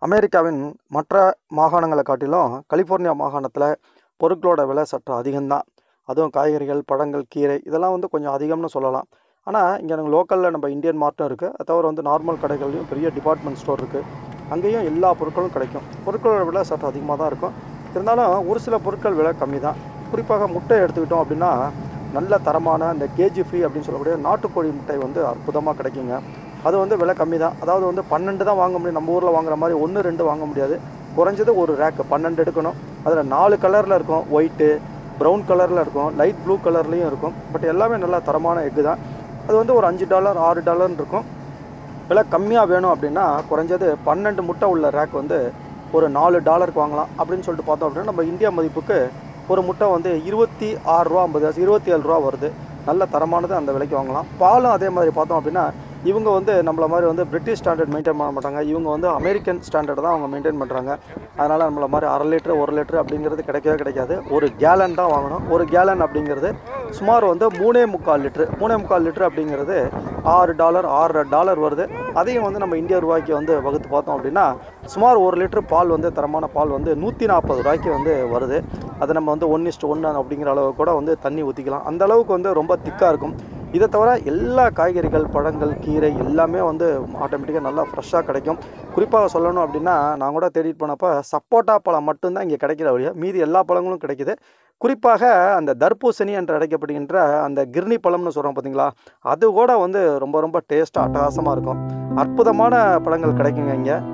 அமெரிக்காவின் மற்ற மாகாணங்களை காட்டிலும் கலிஃபோர்னியா மாகாணத்தில் பொருட்களோட விலை சற்று அதிகம்தான் அதுவும் காய்கறிகள் பழங்கள் கீரை இதெல்லாம் வந்து கொஞ்சம் அதிகம்னு சொல்லலாம் ஆனால் இங்கே நம்ம லோக்கலில் நம்ம இந்தியன் மார்ட்டும் இருக்குது அது தவிர வந்து நார்மல் கடைகள்லையும் பெரிய டிபார்ட்மெண்ட் ஸ்டோர் இருக்குது அங்கேயும் எல்லா பொருட்களும் கிடைக்கும் பொருட்களோட விலை சற்று அதிகமாக தான் இருக்கும் இருந்தாலும் ஒரு சில பொருட்கள் விலை கம்மி தான் குறிப்பாக முட்டை எடுத்துக்கிட்டோம் அப்படின்னா நல்ல தரமான இந்த கேஜி ஃப்ரீ அப்படின்னு சொல்லக்கூடிய நாட்டுக்கோழி முட்டை வந்து அற்புதமாக கிடைக்குங்க அது வந்து விலை கம்மி தான் அதாவது வந்து பன்னெண்டு தான் வாங்க முடியும் நம்ம ஊரில் வாங்குற மாதிரி ஒன்று ரெண்டு வாங்க முடியாது குறைஞ்சது ஒரு ரேக்கு பன்னெண்டு எடுக்கணும் அதில் நாலு கலரில் இருக்கும் ஒயிட்டு ப்ரௌன் கலரில் இருக்கும் லைட் ப்ளூ கலர்லேயும் இருக்கும் பட் எல்லாமே நல்லா தரமான எக்கு தான் அது வந்து ஒரு அஞ்சு டாலர் ஆறு டாலர்னு இருக்கும் விலை கம்மியாக வேணும் அப்படின்னா குறைஞ்சது பன்னெண்டு முட்டை உள்ள ரேக் வந்து ஒரு நாலு டாலருக்கு வாங்கலாம் அப்படின்னு சொல்லிட்டு பார்த்தோம் அப்படின்னா நம்ம இந்தியா மதிப்புக்கு ஒரு முட்டை வந்து இருபத்தி ஆறு ரூபா ஐம்பது காசு இருபத்தி ஏழு ரூபா வருது நல்ல தரமானது அந்த விலைக்கு வாங்கலாம் பாலும் அதே மாதிரி பார்த்தோம் அப்படின்னா இவங்க வந்து நம்மள மாதிரி வந்து பிரிட்டிஷ் ஸ்டாண்டர்ட் மெயின்டைன் பண்ண மாட்டாங்க இவங்க வந்து அமெரிக்கன் ஸ்டாண்டர்ட் தான் அவங்க மெயின்டைன் பண்ணுறாங்க அதனால் நம்மள மாதிரி அரை லிட்டரு ஒரு லிட்டரு அப்படிங்கிறது கிடைக்கவே கிடைக்காது ஒரு கேலன் தான் வாங்கணும் ஒரு கேலன் அப்படிங்கிறது சுமார் வந்து மூணே முக்கால் லிட்ரு மூணே முக்கால் லிட்ரு அப்படிங்கிறது ஆறு டாலர் ஆறரை டாலர் வருது அதையும் வந்து நம்ம இந்திய ரூபாய்க்கு வந்து வகுத்து பார்த்தோம் அப்படின்னா சுமார் ஒரு லிட்டர் பால் வந்து தரமான பால் வந்து நூற்றி நாற்பது ரூபாய்க்கு வந்து வருது அதை நம்ம வந்து ஒன் இஸ்ட் ஒன்று அப்படிங்கிற அளவு கூட வந்து தண்ணி ஊற்றிக்கலாம் அந்த அளவுக்கு வந்து ரொம்ப திக்காக இருக்கும் இதை தவிர எல்லா காய்கறிகள் பழங்கள் கீரை எல்லாமே வந்து ஆட்டோமேட்டிக்காக நல்லா ஃப்ரெஷ்ஷாக கிடைக்கும் குறிப்பாக சொல்லணும் அப்படின்னா நான் கூட தேடிட்டு போனப்போ சப்போட்டா பழம் மட்டும்தான் இங்கே கிடைக்கிற வழியா மீதி எல்லா பழங்களும் கிடைக்குது குறிப்பாக அந்த தர்பூசணி என்று அழைக்கப்படுகின்ற அந்த கிர்னி பழம்னு சொல்கிறோம் பார்த்தீங்களா அது கூட வந்து ரொம்ப ரொம்ப டேஸ்ட்டாக அட்டகாசமாக இருக்கும் அற்புதமான பழங்கள் கிடைக்குங்க இங்கே